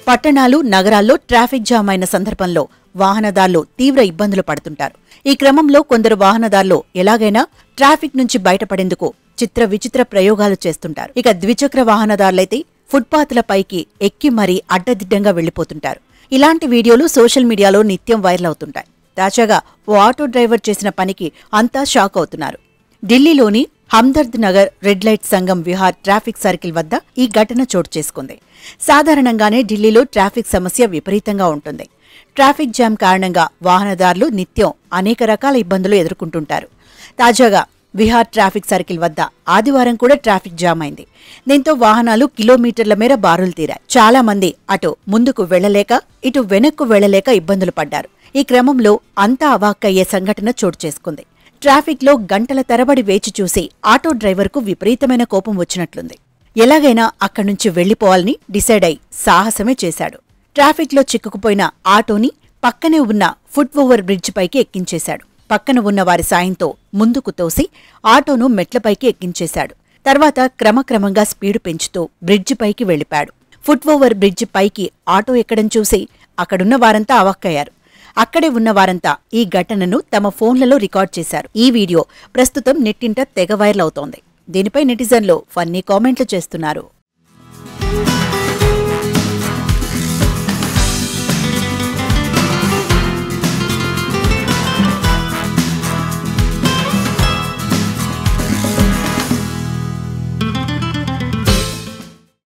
పట్టణాలు నగరాల్లో traffic jam అయిన సందర్భంలో వాహనదారులు తీవ్ర ఇబ్బందులు పడుతుంటారు ఈ క్రమంలో కొందరు వాహనదారులు ఎలాగైనా ట్రాఫిక్ నుంచి బయటపడేందుకు చిత్ర విచిత్ర ప్రయోగాలు చేస్తుంటారు ఇక ద్విచక్ర వాహనదారులైతే ఫుట్పాత్ల పైకి ఎక్కి మరీ అడ్డదిడ్డంగా వెళ్లిపోతుంటారు ఇలాంటి వీడియోలు సోషల్ మీడియాలో నిత్యం వైరల్ అవుతుంటాయి తాజాగా ఓ ఆటో డ్రైవర్ చేసిన పనికి అంతా షాక్ అవుతున్నారు ఢిల్లీలోని హమ్దర్ద్ నగర్ రెడ్ లైట్ సంఘం విహార్ ట్రాఫిక్ సర్కిల్ వద్ద ఈ ఘటన చోటు చేసుకుంది సాధారణంగానే ఢిల్లీలో ట్రాఫిక్ సమస్య విపరీతంగా ఉంటుంది ట్రాఫిక్ జామ్ కారణంగా వాహనదారులు నిత్యం అనేక రకాల ఇబ్బందులు ఎదుర్కొంటుంటారు తాజాగా విహార్ ట్రాఫిక్ సర్కిల్ వద్ద ఆదివారం కూడా ట్రాఫిక్ జామ్ అయింది దీంతో వాహనాలు కిలోమీటర్ల మేర బారులు తీరాయి చాలా మంది అటు ముందుకు వెళ్లలేక ఇటు వెనక్కు వెళ్లలేక ఇబ్బందులు పడ్డారు ఈ క్రమంలో అంతా అవాక్కయ్యే సంఘటన చోటు చేసుకుంది ట్రాఫిక్లో గంటల తరబడి వేచి చూసి ఆటో డ్రైవర్కు విపరీతమైన కోపం వచ్చినట్లుంది ఎలాగైనా అక్కడి నుంచి వెళ్లిపోవాలని డిసైడ్ అయి సాహసమే చేశాడు ట్రాఫిక్లో చిక్కుకుపోయిన ఆటోని పక్కనే ఉన్న ఫుట్ ఓవర్ బ్రిడ్జ్ పైకి ఎక్కించేశాడు పక్కన ఉన్న వారి సాయంతో ముందుకు తోసి ఆటోను మెట్లపైకి ఎక్కించేశాడు తర్వాత క్రమక్రమంగా స్పీడు పెంచుతూ బ్రిడ్జి పైకి వెళ్లిపాడు ఫుట్ ఓవర్ బ్రిడ్జి పైకి ఆటో ఎక్కడం చూసి అక్కడున్న వారంతా అవాక్కయ్యారు అక్కడే ఉన్న వారంతా ఈ ఘటనను తమ ఫోన్లలో రికార్డ్ చేశారు ఈ వీడియో ప్రస్తుతం నెట్టింట తెగ వైరల్ అవుతోంది దీనిపై నెటిజన్లు ఫన్నీ కామెంట్లు చేస్తున్నారు